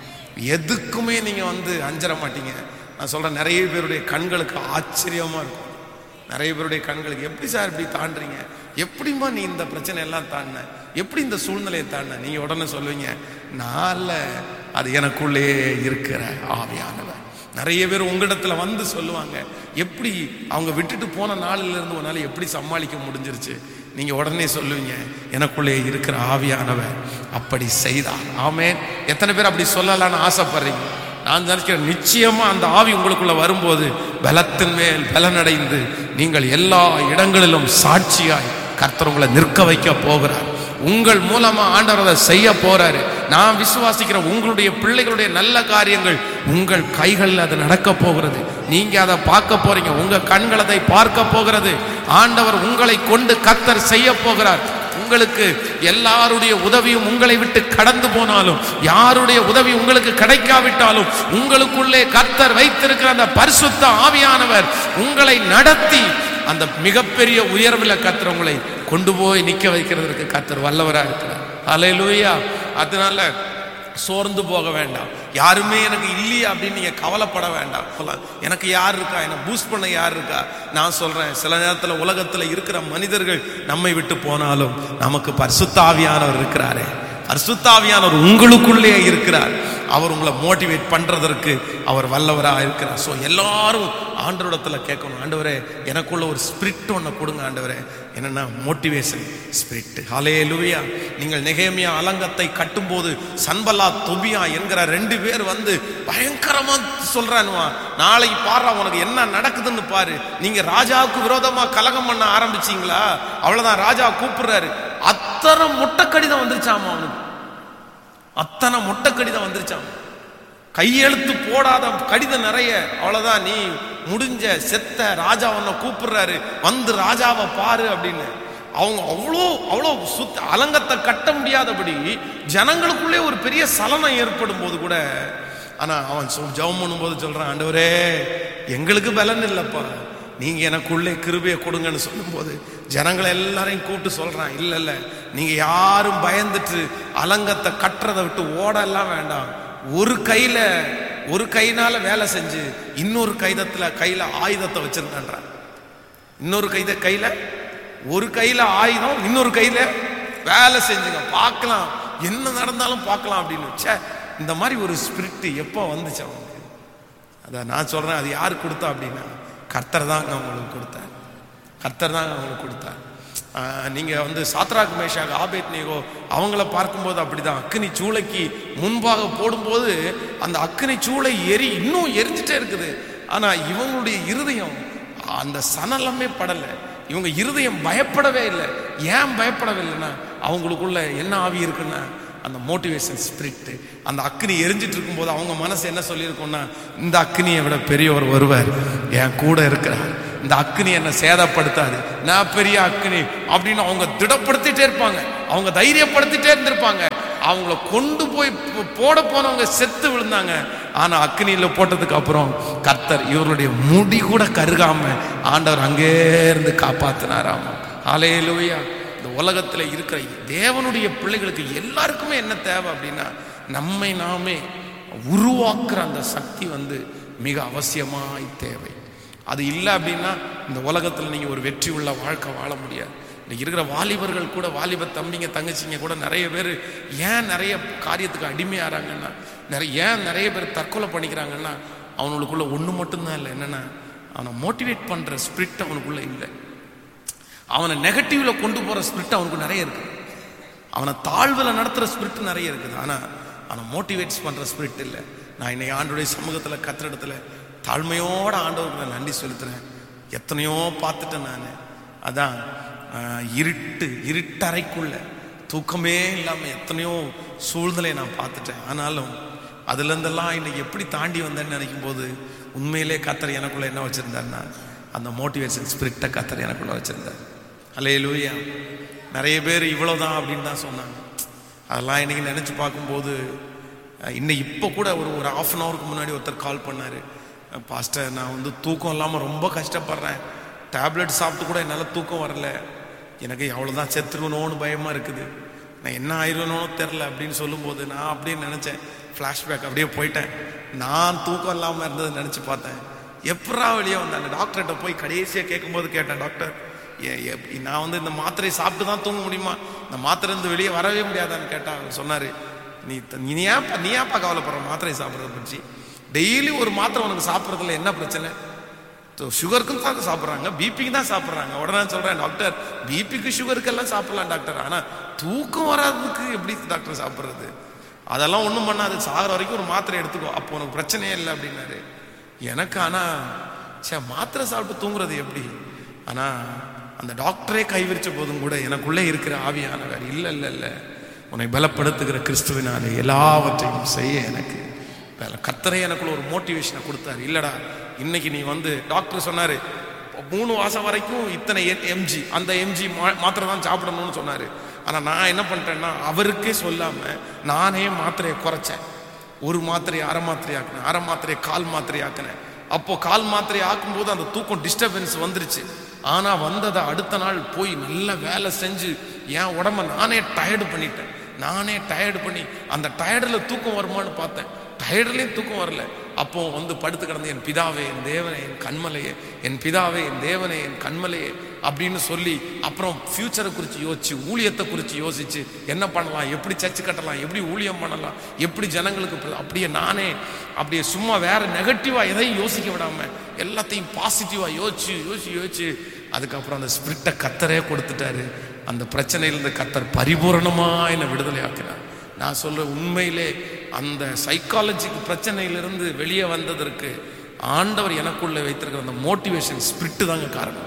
எதுக்குமே நீங்க வந்து அஞ்சர மாட்டீங்க நான் சொல்றேன் நிறைய பேருடைய கண்களுக்கு ஆச்சரியமா இருக்கும் நிறைய பேருடைய கண்களுக்கு எப்படி சார் இப்படி தாண்டுறீங்க எப்படிம்மா நீ இந்த பிரச்சனை எல்லாம் தாண்டின எப்படி இந்த சூழ்நிலையை தாண்டின நீங்க உடனே சொல்லுவீங்க நான்ல அது எனக்குள்ளே இருக்கிற ஆவியானவர் நிறைய பேர் உங்களிடத்துல வந்து சொல்லுவாங்க எப்படி அவங்க விட்டுட்டு போன நாளில இருந்து ஒரு நாள் எப்படி சமாளிக்க முடிஞ்சிருச்சு நீங்க உடனே சொல்லுவீங்க எனக்குள்ளே இருக்கிற ஆவியானவர் அப்படி செய்தார் ஆமென் எத்தனை பேர் அப்படி சொல்லலாம்னு ஆசைப்படுறீங்க நான் நினைக்கிறேன் நிச்சயமா அந்த ஆவி உங்களுக்குள்ள வரும்போது பலத்தின் மேல் பலனடைந்து நீங்கள் எல்லா இடங்களிலும் சாட்சியாய் கர்த்தர் உங்களை நிற்க வைக்க போகிறார் உங்கள் மூலமா ஆண்டவர் அதை செய்ய போறாரு நான் விசுவாசிக்கிற உங்களுடைய பிள்ளைகளுடைய நல்ல காரியங்கள் உங்கள் கைகளில் அது நடக்க போகிறது நீங்க அதை பார்க்க போறீங்க உங்க கண்கள் அதை பார்க்க போகிறது ஆண்டவர் உங்களை கொண்டு கர்த்தர் செய்ய போகிறார் உங்களுக்கு எல்லாருடைய உதவியும் உங்களை விட்டு கடந்து போனாலும் யாருடைய உதவி உங்களுக்கு கிடைக்காவிட்டாலும் உங்களுக்குள்ளே கர்த்தர் வைத்திருக்கிற அந்த பரிசுத்த ஆவியானவர் உங்களை நடத்தி அந்த மிகப்பெரிய உயர்வில் கர்த்தர் உங்களை கொண்டு போய் நிக்க வைக்கிறதுக்கு கர்த்தர் வல்லவரா இருக்கிறார் அலையிலூயா அதனால சோர்ந்து போக வேண்டாம் யாருமே எனக்கு இல்லையா அப்படின்னு நீங்க கவலைப்பட வேண்டாம் சொல்லலாம், எனக்கு யார் இருக்கா என்னை பூஸ்ட் பண்ண யார் இருக்கா நான் சொல்றேன் சில நேரத்துல உலகத்துல இருக்கிற மனிதர்கள் நம்மை விட்டு போனாலும் நமக்கு பரிசுத்தாவியானவர் இருக்கிறாரே பரிசுத்தாவியானவர் உங்களுக்குள்ளே இருக்கிறார் அவர் உங்களை மோட்டிவேட் பண்றதற்கு அவர் வல்லவரா இருக்கிறார் ஸோ எல்லாரும் ஆண்டவரிடத்துல கேட்கணும் ஆண்டவரே எனக்குள்ள ஒரு ஸ்பிரிட் ஒன்று கொடுங்க ஆண்டவரே என்னன்னா மோட்டிவேஷன் ஸ்பிரிட் ஹலே லுவியா நீங்கள் நெகேமியா அலங்கத்தை கட்டும்போது சன்பலா தொபியா என்கிற ரெண்டு பேர் வந்து பயங்கரமா சொல்றானுவா நாளைக்கு பாரு உனக்கு என்ன நடக்குதுன்னு பாரு நீங்க ராஜாவுக்கு விரோதமா கலகம் பண்ண ஆரம்பிச்சீங்களா அவ்வளவுதான் ராஜா கூப்பிடுறாரு அத்தனை முட்டை கடிதம் வந்துருச்சாமா அவனுக்கு அத்தனை முட்டை கடிதம் வந்துருச்சாம் கையெழுத்து போடாத கடிதம் நிறைய அவ்வளவுதான் நீ முடிஞ்ச செத்த ராஜா உன்னை கூப்பிடுறாரு வந்து ராஜாவை பாரு அப்படின்னு அவங்க அவ்வளோ அவ்வளோ சுத்த அலங்கத்தை கட்ட முடியாதபடி ஜனங்களுக்குள்ளே ஒரு பெரிய சலனம் ஏற்படும் போது கூட ஆனா அவன் சொல் ஜெபம் பண்ணும்போது சொல்றான் ஆண்டவரே எங்களுக்கு பலன் இல்லப்பா நீங்க எனக்குள்ளே கிருபையை கொடுங்கன்னு சொல்லும்போது ஜனங்களை எல்லாரையும் கூப்பிட்டு சொல்றான் இல்ல இல்ல நீங்க யாரும் பயந்துட்டு அலங்கத்தை கட்டுறதை விட்டு ஓட எல்லாம் வேண்டாம் ஒரு கையில ஒரு கையினால வேலை செஞ்சு இன்னொரு கைதத்துல கையில ஆயுதத்தை வச்சிருக்கான்றான் இன்னொரு கைத கையில ஒரு கையில ஆயுதம் இன்னொரு கையில வேலை செஞ்சுங்க பார்க்கலாம் என்ன நடந்தாலும் பார்க்கலாம் அப்படின்னு ச்சே இந்த மாதிரி ஒரு ஸ்பிரிட் எப்போ வந்துச்சு அவனுக்கு அதான் நான் சொல்றேன் அது யார் கொடுத்தா அப்படின்னா கர்த்தர் தாங்க அவங்களுக்கு கொடுத்தார் கர்த்தர் தாங்க அவங்களுக்கு கொடுத்தார் ஆஹ் நீங்க வந்து சாத்ராக் மேஷாக் ஆபேத் நேகோ அவங்கள பார்க்கும்போது அப்படிதான் அக்கினி சூளைக்கு முன்பாக போடும்போது அந்த அக்கினி சூளை எரி இன்னும் எரிஞ்சிட்டே இருக்குது ஆனா இவங்களுடைய இருதயம் அந்த சனலமே படலை இவங்க இருதயம் பயப்படவே இல்லை ஏன் பயப்படவில்லைன்னா அவங்களுக்குள்ள என்ன ஆவி இருக்குன்னா அந்த மோட்டிவேஷன் ஸ்பிரிட் அந்த அக்னி எரிஞ்சிட்டு இருக்கும்போது அவங்க மனசு என்ன சொல்லியிருக்கும்னா இந்த அக்னியை விட பெரியவர் வருவார் என் கூட இருக்கிறார் இந்த அக்னி என்னை சேதப்படுத்தாது நான் பெரிய அக்னி அப்படின்னு அவங்க திடப்படுத்திட்டே இருப்பாங்க அவங்க தைரியப்படுத்திட்டே இருந்திருப்பாங்க அவங்கள கொண்டு போய் போ- போட போனவங்க செத்து விழுந்தாங்க ஆனா அக்னியில போட்டதுக்கு அப்புறம் கர்த்தர் இவருடைய முடி கூட கருகாம ஆண்டவர் அங்கே இருந்து காப்பாத்தினாராம் அலையலூயா இந்த உலகத்துல இருக்கிற தேவனுடைய பிள்ளைகளுக்கு எல்லாருக்குமே என்ன தேவை அப்படின்னா நம்மை நாமே உருவாக்குற அந்த சக்தி வந்து மிக அவசியமாய் தேவை அது இல்லை அப்படின்னா இந்த உலகத்தில் நீங்கள் ஒரு வெற்றி உள்ள வாழ்க்கை வாழ முடியாது இன்னைக்கு இருக்கிற வாலிபர்கள் கூட வாலிப தம்பிங்க தங்கச்சிங்க கூட நிறைய பேர் ஏன் நிறைய காரியத்துக்கு அடிமையாகிறாங்கன்னா நிறைய ஏன் நிறைய பேர் தற்கொலை பண்ணிக்கிறாங்கன்னா அவனுக்குள்ள ஒன்று மட்டும்தான் இல்லை என்னன்னா அவனை மோட்டிவேட் பண்ணுற ஸ்பிரிட் அவனுக்குள்ள இல்லை அவனை நெகட்டிவ்ல கொண்டு போகிற ஸ்பிரிட் அவனுக்கு நிறைய இருக்குது அவனை தாழ்வில் நடத்துகிற ஸ்பிரிட் நிறைய இருக்குது ஆனால் அவனை மோட்டிவேட்ஸ் பண்ணுற ஸ்பிரிட் இல்லை நான் இன்னைக்கு ஆண்டோடைய சமூகத்தில் கத்திரிடத்துல தாழ்மையோட ஆண்டவருக்கு நான் நன்றி செலுத்துறேன் எத்தனையோ பார்த்துட்டேன் நான் அதான் ஆஹ், இருட்டு இருட்டறைக்குள்ள தூக்கமே இல்லாமல் எத்தனையோ சூழ்நிலையை நான் பார்த்துட்டேன் ஆனாலும் அதுலேருந்தெல்லாம் இன்னைக்கு எப்படி தாண்டி வந்தேன்னு நினைக்கும் போது உண்மையிலே கத்தர் எனக்குள்ள என்ன வச்சிருந்தாருன்னா அந்த மோட்டிவேஷன் ஸ்பிரிட்டை கத்தர் எனக்குள்ள வச்சிருந்தார் அல்லே லூயா நிறைய பேர் இவ்வளவுதான் அப்படின்னு தான் சொன்னாங்க அதெல்லாம் இன்னைக்கு நினைச்சு பார்க்கும்போது அஹ், இன்னைக்கு இப்போ கூட ஒரு ஒரு ஆஃப் அன் ஹவருக்கு முன்னாடி ஒருத்தர் கால் பண்ணாரு அஹ், பாஸ்டர் நான் வந்து தூக்கம் இல்லாமல் ரொம்ப கஷ்டப்படுறேன் டேப்லெட் சாப்பிட்டு கூட என்னால் தூக்கம் வரல எனக்கு அவ்வளோதான் செத்துருவனோன்னு பயமாக இருக்குது நான் என்ன ஆயிருவனோ தெரில அப்படின்னு சொல்லும்போது நான் அப்படியே நினச்சேன் ஃப்ளாஷ்பேக் அப்படியே போயிட்டேன் நான் தூக்கம் இல்லாமல் இருந்ததை நினச்சி பார்த்தேன் எப்படா வெளியே வந்தேன் அந்த டாக்டர்கிட்ட போய் கடைசியாக கேட்கும்போது கேட்டேன் டாக்டர் ஏ- எப்- நான் வந்து இந்த மாத்திரையை சாப்பிட்டு தான் தூங்க முடியுமா இந்த மாத்திரை இருந்து வெளியே வரவே முடியாதான்னு கேட்டா அவர் சொன்னாரு நீ த- நீ ஏன்ப்பா நீ ஏன்ப்பா கவலைப்படுற மாத்திரையை சாப்பிட்றத பற்றி டெய்லி ஒரு மாத்திரை உனக்கு சாப்பிட்றதுல என்ன பிரச்சனை சுகருக்கும் தான் சாப்பிட்றாங்க பிபிக்கு தான் சாப்பிட்றாங்க உடனே நான் சொல்றேன் டாக்டர் பிபிக்கு சுகருக்கெல்லாம் சாப்பிடலாம் டாக்டர் ஆனா தூக்கம் வராததுக்கு எப்படி டாக்டர் சாப்பிட்றது அதெல்லாம் ஒன்றும் பண்ணாது சாகிற வரைக்கும் ஒரு மாத்திரை எடுத்துக்கோ அப்போ உனக்கு பிரச்சனையே இல்லை அப்படின்னாரு எனக்கு ஆனா சே மாத்திரை சாப்பிட்டு தூங்குறது எப்படி ஆனா அந்த டாக்டரே கைவிரிச்ச போதும் கூட எனக்குள்ளே இருக்கிற ஆவியானவர் இல்ல இல்ல இல்ல உன்னை பலப்படுத்துகிற கிறிஸ்துவினாலே எல்லாவற்றையும் செய்ய எனக்கு வேலை கத்தரே எனக்குள்ள ஒரு மோட்டிவேஷனை கொடுத்தாரு இல்லடா இன்னைக்கு நீ வந்து டாக்டர் சொன்னாரு மூணு மாசம் வரைக்கும் இத்தனை எம்ஜி அந்த எம்ஜி மாத்திரை தான் சாப்பிடணும்னு சொன்னாரு ஆனா நான் என்ன பண்ணிட்டேன்னா அவருக்கே சொல்லாம நானே மாத்திரையை குறைச்சேன் ஒரு மாத்திரையை அரை மாத்திரை ஆக்கினேன் அரை மாத்திரையை கால் மாத்திரை ஆக்கினேன் அப்போ கால் மாத்திரை ஆக்கும்போது அந்த தூக்கம் டிஸ்டர்பன்ஸ் வந்துருச்சு ஆனா வந்ததை அடுத்த நாள் போய் நல்ல வேலை செஞ்சு என் உடம்ப நானே டயர்டு பண்ணிட்டேன் நானே டயர்டு பண்ணி அந்த டயர்டில் தூக்கம் வருமான்னு பார்த்தேன் டயர்ட்லேயும் தூக்கம் வரல அப்போ வந்து படுத்து கிடந்து என் பிதாவே என் தேவனே என் கண்மலையே என் பிதாவே என் தேவனே என் கண்மலையே அப்படின்னு சொல்லி அப்புறம் ஃபியூச்சரை குறித்து யோசிச்சு ஊழியத்தை குறித்து யோசிச்சு என்ன பண்ணலாம் எப்படி சர்ச்சு கட்டலாம் எப்படி ஊழியம் பண்ணலாம் எப்படி ஜனங்களுக்கு பிர- அப்படியே நானே அப்படியே சும்மா வேற நெகட்டிவா எதையும் யோசிக்க விடாம எல்லாத்தையும் பாசிட்டிவா யோசிச்சு யோசிச்சு யோசிச்சு அதுக்கப்புறம் அந்த ஸ்பிரிட்டை கத்தரே கொடுத்துட்டாரு அந்த பிரச்சனையிலிருந்து கத்தர் பரிபூரணமா என்னை விடுதலை ஆக்கினார் நான் சொல்றேன் உண்மையிலே அந்த சைக்காலஜிக்கு பிரச்சனையிலிருந்து வெளியே வந்ததற்கு ஆண்டவர் எனக்குள்ள வைத்திருக்கிற அந்த மோட்டிவேஷன் ஸ்பிரிட் தாங்க காரணம்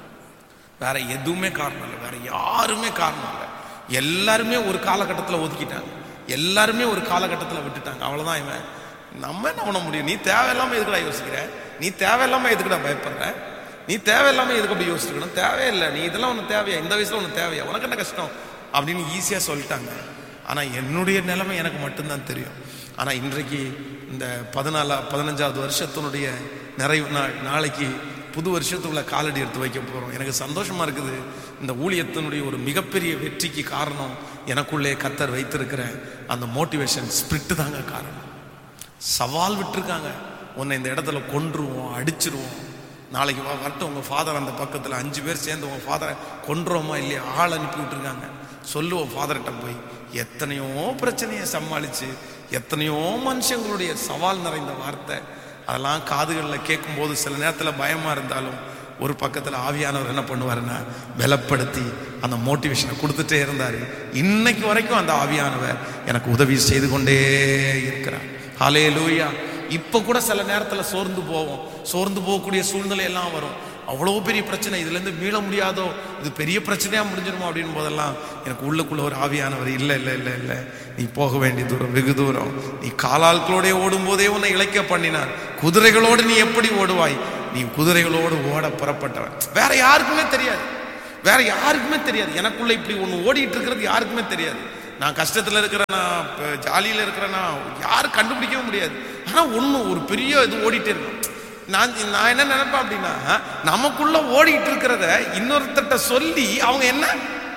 வேற எதுவுமே காரணம் இல்லை வேற யாருமே காரணம் இல்லை எல்லாருமே ஒரு காலகட்டத்தில் ஒதுக்கிட்டாங்க எல்லாருமே ஒரு காலகட்டத்தில் விட்டுட்டாங்க அவ்வளவுதான் இவன் நம்ம என்ன பண்ண முடியும் நீ தேவையில்லாம எதுக்குடா யோசிக்கிற நீ தேவையில்லாம எதுக்குடா பயப்படுற நீ தேவையில்லாம எதுக்கு அப்படி யோசிக்கணும் தேவையில்லை நீ இதெல்லாம் ஒன்று தேவையா இந்த வயசுல ஒன்று தேவையா உனக்கு என்ன கஷ்டம் அப்படின்னு ஈஸியா சொல்லிட்டாங்க ஆனா என்னுடைய நிலைமை எனக்கு மட்டும்தான் தெரியும் ஆனா இன்றைக்கு இந்த பதினாலா பதினஞ்சாவது வருஷத்தினுடைய நிறைவு நாள் நாளைக்கு புது வருஷத்துக்குள்ள காலடி எடுத்து வைக்க போறோம் எனக்கு சந்தோஷமா இருக்குது இந்த ஊழியத்தினுடைய ஒரு மிகப்பெரிய வெற்றிக்கு காரணம் எனக்குள்ளே கத்தர் வைத்திருக்கிற அந்த மோட்டிவேஷன் ஸ்பிரிட் தாங்க காரணம் சவால் விட்டுருக்காங்க உன்னை இந்த இடத்துல கொன்றுவோம் அடிச்சிருவோம் நாளைக்கு வா வரட்டும் உங்க ஃபாதர் அந்த பக்கத்துல அஞ்சு பேர் சேர்ந்து உங்க ஃபாதரை கொன்றோமா இல்லையா ஆள் அனுப்பி விட்டுருக்காங்க சொல்லுவோம் ஃபாதர்கிட்ட போய் எத்தனையோ பிரச்சனையை சமாளிச்சு எத்தனையோ மனுஷங்களுடைய சவால் நிறைந்த வார்த்தை அதெல்லாம் காதுகளில் கேட்கும்போது சில நேரத்தில் பயமா இருந்தாலும் ஒரு பக்கத்தில் ஆவியானவர் என்ன பண்ணுவாருன்னா பலப்படுத்தி அந்த மோட்டிவேஷனை கொடுத்துட்டே இருந்தாரு இன்னைக்கு வரைக்கும் அந்த ஆவியானவர் எனக்கு உதவி செய்து கொண்டே இருக்கிறார் ஹலே லூயா இப்போ கூட சில நேரத்தில் சோர்ந்து போவோம் சோர்ந்து போகக்கூடிய சூழ்நிலை எல்லாம் வரும் அவ்வளோ பெரிய பிரச்சனை இதுல இருந்து மீள முடியாதோ இது பெரிய பிரச்சனையா முடிஞ்சிருமோ அப்படின்னு போதெல்லாம் எனக்கு உள்ளுக்குள்ள ஒரு ஆவியானவர் இல்லை இல்லை இல்லை இல்லை நீ போக வேண்டிய தூரம் வெகு தூரம் நீ காலாட்களோட ஓடும் போதே உன்னை இழைக்க பண்ணினார் குதிரைகளோடு நீ எப்படி ஓடுவாய் நீ குதிரைகளோடு ஓட புறப்பட்டவன் வேற யாருக்குமே தெரியாது வேற யாருக்குமே தெரியாது எனக்குள்ள இப்படி ஒன்று ஓடிட்டு இருக்கிறது யாருக்குமே தெரியாது நான் கஷ்டத்தில் இருக்கிறேனா ஜாலியில் இருக்கிறேனா யாரும் கண்டுபிடிக்கவே முடியாது ஆனால் ஒன்று ஒரு பெரிய இது ஓடிட்டே இருக்கும் நான் நான் என்ன நினைப்பேன் அப்படின்னா நமக்குள்ள ஓடிட்டு இருக்கிறத இன்னொருத்தட்ட சொல்லி அவங்க என்ன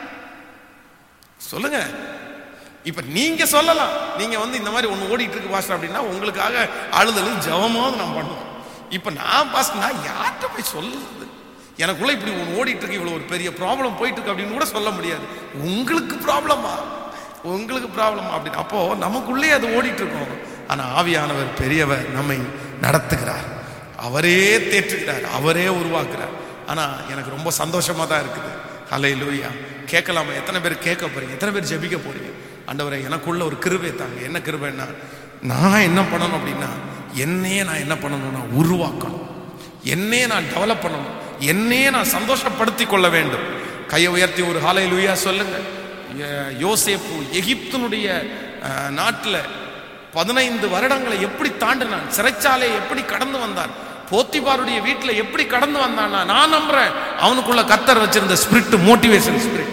சொல்லுங்க இப்ப நீங்க சொல்லலாம் நீங்க வந்து இந்த மாதிரி ஒன்று ஓடிட்டு இருக்கு பாஸ்டர் அப்படின்னா உங்களுக்காக அழுதலும் ஜெபமாவது நான் பண்ணுவோம் இப்ப நான் பாஸ்டர் நான் யார்கிட்ட போய் சொல்லுறது எனக்குள்ள இப்படி ஒன்று ஓடிட்டு இருக்கு இவ்வளவு ஒரு பெரிய ப்ராப்ளம் போயிட்டு இருக்கு அப்படின்னு கூட சொல்ல முடியாது உங்களுக்கு ப்ராப்ளமா உங்களுக்கு ப்ராப்ளமா அப்படின்னு அப்போ நமக்குள்ளே அது ஓடிட்டு இருக்கோம் ஆனா ஆவியானவர் பெரியவர் நம்மை நடத்துகிறார் அவரே தேற்றுகிறார் அவரே உருவாக்குறார் ஆனா எனக்கு ரொம்ப சந்தோஷமா தான் இருக்குது ஹலை லூயா கேட்கலாமா எத்தனை பேர் கேட்க போறீங்க எத்தனை பேர் ஜெபிக்க போறீங்க ஆண்டவரை எனக்குள்ள ஒரு கிருபை தாங்க என்ன கிருபைன்னா நான் என்ன பண்ணணும் அப்படின்னா என்னையே நான் என்ன பண்ணணும்னா உருவாக்கணும் என்னையே நான் டெவலப் பண்ணணும் என்னையே நான் சந்தோஷப்படுத்தி கொள்ள வேண்டும் கையை உயர்த்தி ஒரு ஹாலை லூயா சொல்லுங்க ய- யோசேப்பு எகிப்தினுடைய அஹ், நாட்டுல பதினைந்து வருடங்களை எப்படி தாண்டினான் சிறைச்சாலையை எப்படி கடந்து வந்தான் போத்திபாருடைய வீட்டுல எப்படி கடந்து வந்தான்னா நான் நம்புறேன் அவனுக்குள்ள கத்தர் வச்சிருந்த ஸ்பிரிட் மோட்டிவேஷன் ஸ்பிரிட்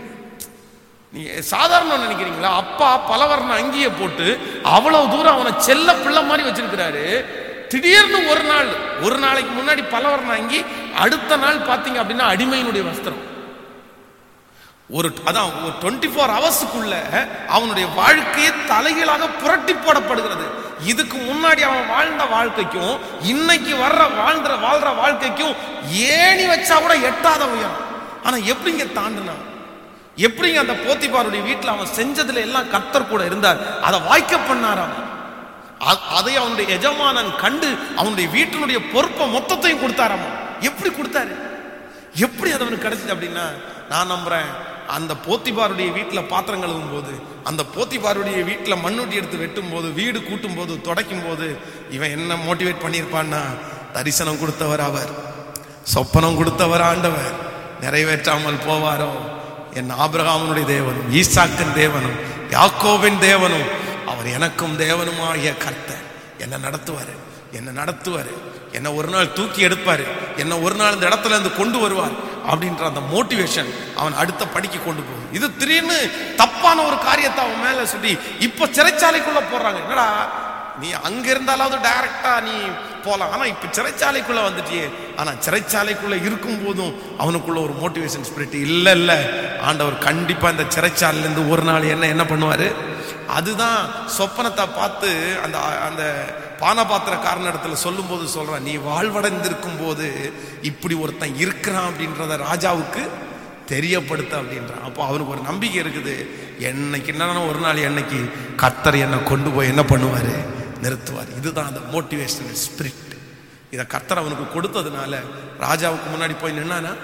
நீங்க சாதாரணம் நினைக்கிறீங்களா அப்பா பலவர்ண அங்கிய போட்டு அவ்வளவு தூரம் அவனை செல்ல பிள்ளை மாதிரி வச்சிருக்கிறாரு திடீர்னு ஒரு நாள் ஒரு நாளைக்கு முன்னாடி பலவர்ண அங்கி அடுத்த நாள் பாத்தீங்க அப்படின்னா அடிமையினுடைய வஸ்திரம் ஒரு அதான் ஒரு டுவெண்ட்டி ஃபோர் ஹவர்ஸுக்குள்ள அவனுடைய வாழ்க்கையே தலைகீழாக புரட்டி போடப்படுகிறது இதுக்கு முன்னாடி அவன் வாழ்ந்த வாழ்க்கைக்கும் இன்னைக்கு வர்ற வாழ்ற வாழ்ற வாழ்க்கைக்கும் ஏணி வச்சா கூட எட்டாத உயரம் ஆனா எப்படிங்க தாண்டுனான் எப்படிங்க அந்த போத்திபாருடைய வீட்டுல அவன் செஞ்சதுல எல்லாம் கர்த்தர் கூட இருந்தார் அதை வாய்க்க பண்ணாராம் அ- அதை அவனுடைய எஜமானன் கண்டு அவனுடைய வீட்டினுடைய பொறுப்பை மொத்தத்தையும் கொடுத்தாராமா எப்படி கொடுத்தாரு எப்படி அது அவனுக்கு கிடைச்சது அப்படின்னா நான் நம்புறேன் அந்த போத்திபாருடைய வீட்டில் பாத்திரம் கழுவும் போது அந்த போத்திபாருடைய வீட்டில் மண்ணுட்டி எடுத்து வெட்டும் போது வீடு கூட்டும் போது துடைக்கும் போது இவன் என்ன மோட்டிவேட் பண்ணியிருப்பான்னா தரிசனம் கொடுத்தவர் அவர் சொப்பனம் கொடுத்தவர் ஆண்டவர் நிறைவேற்றாமல் போவாரோ என் ஆபிரகாமனுடைய தேவனும் ஈசாக்கின் தேவனும் யாக்கோவின் தேவனும் அவர் எனக்கும் தேவனுமாகிய கர்த்தர் என்ன நடத்துவாரு என்ன நடத்துவாரு என்ன ஒரு நாள் தூக்கி எடுப்பாரு என்ன ஒரு நாள் இந்த இடத்துல இருந்து கொண்டு வருவார் அப்படின்ற அந்த மோட்டிவேஷன் அவன் அடுத்த படிக்கு கொண்டு போகும் இது திடீர்னு தப்பான ஒரு காரியத்தை அவன் மேல சொல்லி இப்ப சிறைச்சாலைக்குள்ள போடுறாங்க என்னடா நீ அங்க இருந்தாலாவது டைரக்டா நீ போலாம் ஆனா இப்ப சிறைச்சாலைக்குள்ள வந்துட்டியே ஆனா சிறைச்சாலைக்குள்ள இருக்கும் போதும் அவனுக்குள்ள ஒரு மோட்டிவேஷன் ஸ்பிரிட் இல்ல இல்ல ஆண்டவர் கண்டிப்பா இந்த சிறைச்சாலையில இருந்து ஒரு நாள் என்ன என்ன பண்ணுவாரு அதுதான் சொப்பனத்தை பார்த்து அந்த அந்த பானபாத்திர காரணத்துல சொல்லும் போது சொல்றான் நீ வாழ்வடைந்திருக்கும் போது இப்படி ஒருத்தன் இருக்கிறான் அப்படின்றத ராஜாவுக்கு தெரியப்படுத்த அப்படின்றான் அப்போ அவனுக்கு ஒரு நம்பிக்கை இருக்குது என்னைக்கு என்னன்னா ஒரு நாள் என்னைக்கு கர்த்தர் என்னை கொண்டு போய் என்ன பண்ணுவாரு நிறுத்துவார் இதுதான் அந்த மோட்டிவேஷனல் ஸ்பிரிட் இதை கர்த்தர் அவனுக்கு கொடுத்ததுனால ராஜாவுக்கு முன்னாடி போய் நின்னானா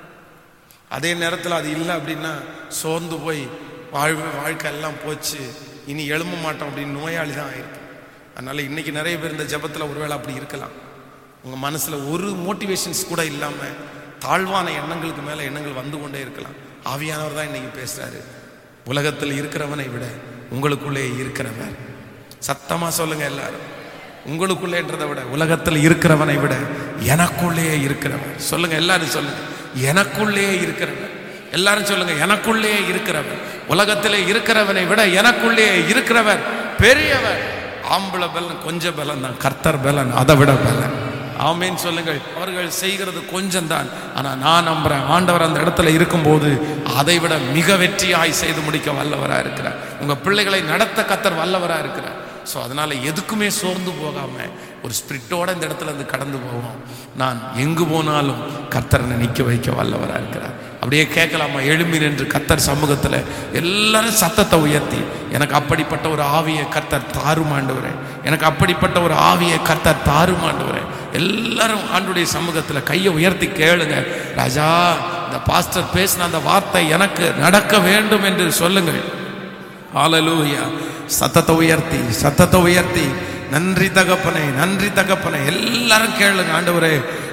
அதே நேரத்தில் அது இல்லை அப்படின்னா சோர்ந்து போய் வாழ்வு வாழ்க்கை எல்லாம் போச்சு இனி எழும்ப மாட்டோம் அப்படின்னு நோயாளி தான் ஆயிருக்கு அதனால இன்னைக்கு நிறைய பேர் இந்த ஜெபத்தில் ஒருவேளை அப்படி இருக்கலாம் உங்க மனசுல ஒரு மோட்டிவேஷன்ஸ் கூட இல்லாம தாழ்வான எண்ணங்களுக்கு மேல எண்ணங்கள் வந்து கொண்டே இருக்கலாம் ஆவியானவர் தான் இன்னைக்கு பேசுறாரு உலகத்தில் இருக்கிறவனை விட உங்களுக்குள்ளே இருக்கிறவர் சத்தமா சொல்லுங்க எல்லாரும் உங்களுக்குள்ளேன்றதை விட உலகத்தில் இருக்கிறவனை விட எனக்குள்ளே இருக்கிறவர் சொல்லுங்க எல்லாரும் சொல்லுங்க எனக்குள்ளே இருக்கிறவர் எல்லாரும் சொல்லுங்க எனக்குள்ளே இருக்கிறவர் உலகத்திலே இருக்கிறவனை விட எனக்குள்ளே இருக்கிறவர் பெரியவர் ஆம்பளை பலன் கொஞ்சம் பலன் தான் கர்த்தர் பலன் அதை விட பலன் ஆமேன்னு சொல்லுங்கள் அவர்கள் செய்கிறது கொஞ்சம் தான் ஆனா நான் நம்புறேன் ஆண்டவர் அந்த இடத்துல இருக்கும்போது அதை விட மிக வெற்றியாய் செய்து முடிக்க வல்லவரா இருக்கிறார் உங்க பிள்ளைகளை நடத்த கத்தர் வல்லவரா இருக்கிறார் ஸோ அதனால எதுக்குமே சோர்ந்து போகாம ஒரு ஸ்பிரிட்டோட இந்த இடத்துல இருந்து கடந்து போவோம் நான் எங்கு போனாலும் கர்த்தரனை நிற்க வைக்க வல்லவரா இருக்கிறார் அப்படியே கேட்கலாமா எழும்பி நின்று கர்த்தர் சமூகத்துல எல்லாரும் சத்தத்தை உயர்த்தி எனக்கு அப்படிப்பட்ட ஒரு ஆவியை கர்த்தர் தாருமாண்டுகிறேன் எனக்கு அப்படிப்பட்ட ஒரு ஆவியை கர்த்தர் தாருமாண்டுகிறேன் எல்லாரும் ஆண்டுடைய சமூகத்துல கையை உயர்த்தி கேளுங்க ராஜா இந்த பாஸ்டர் பேசின அந்த வார்த்தை எனக்கு நடக்க வேண்டும் என்று சொல்லுங்கள் ஹalleluya சத்தத்தை உயர்த்தி சத்தத்தை உயர்த்தி நன்றி தகப்பனே நன்றி தகப்பனே எல்லாரும் கேளுங்க ஆண்டவரே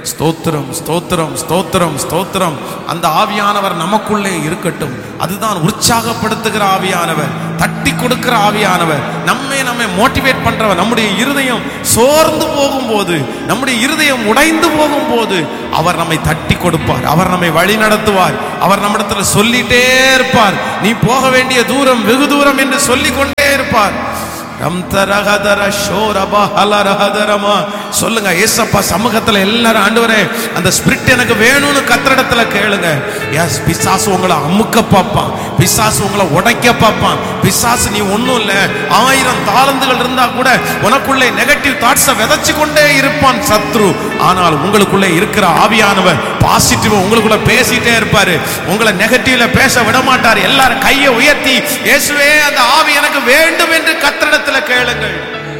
ஸ்தோத்திரம் ஸ்தோத்திரம் ஸ்தோத்திரம் ஸ்தோத்திரம் அந்த ஆவியானவர் நமக்குள்ளே இருக்கட்டும் அதுதான் உற்சாகப்படுத்துகிற ஆவியானவர் தட்டி கொடுக்கிற ஆவியானவர் நம்மை நம்மை மோட்டிவேட் பண்றவர் நம்முடைய இருதயம் சோர்ந்து போகும்போது நம்முடைய இருதயம் உடைந்து போகும்போது அவர் நம்மை தட்டி கொடுப்பார் அவர் நம்மை வழி நடத்துவார் அவர் நம்மிடத்துல சொல்லிட்டே இருப்பார் நீ போக வேண்டிய தூரம் வெகு தூரம் என்று சொல்லிக் கொண்டே இருப்பார் ரம் தரகதர ஷோரபா ஹலரஹதரமா சொல்லுங்க ஏசப்பா சமூகத்துல எல்லாரும் ஆண்டவரே அந்த ஸ்பிரிட் எனக்கு வேணும்னு கத்திரடத்துல கேளுங்க எஸ் பிசாசு உங்களை அமுக்க பார்ப்பான் பிசாசு உங்களை உடைக்க பார்ப்பான் பிசாசு நீ ஒண்ணும் இல்ல ஆயிரம் தாளந்துகள் இருந்தா கூட உனக்குள்ளே நெகட்டிவ் தாட்ஸை விதைச்சு கொண்டே இருப்பான் சத்ரு ஆனால் உங்களுக்குள்ளே இருக்கிற ஆவியானவர் பாசிட்டிவ் உங்களுக்குள்ள பேசிட்டே இருப்பாரு உங்களை நெகட்டிவ்ல பேச விட மாட்டார் எல்லாரும் கையை உயர்த்தி இயேசுவே அந்த ஆவி எனக்கு வேண்டும் என்று கத்திரடத்துல கேளுங்கள்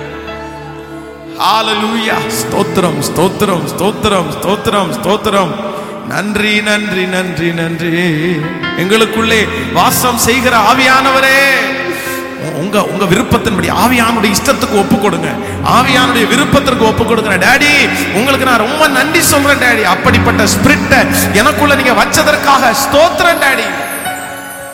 ஹalleluya ஸ்தோத்திரம் ஸ்தோத்திரம் ஸ்தோத்திரம் ஸ்தோத்திரம் ஸ்தோத்திரம் நன்றி நன்றி நன்றி நன்றி எங்களுக்குள்ளே வாசம் செய்கிற ஆவியானவரே உங்க உங்க விருப்பத்தின்படி ஆவியானுடைய இஷ்டத்துக்கு ஒப்பு கொடுங்க ஆவியானுடைய விருப்பத்திற்கு ஒப்பு கொடுங்க டாடி உங்களுக்கு நான் ரொம்ப நன்றி சொல்றேன் டாடி அப்படிப்பட்ட ஸ்பிரிட்ட எனக்குள்ள நீங்க வச்சதற்காக ஸ்தோத்திரம் டாடி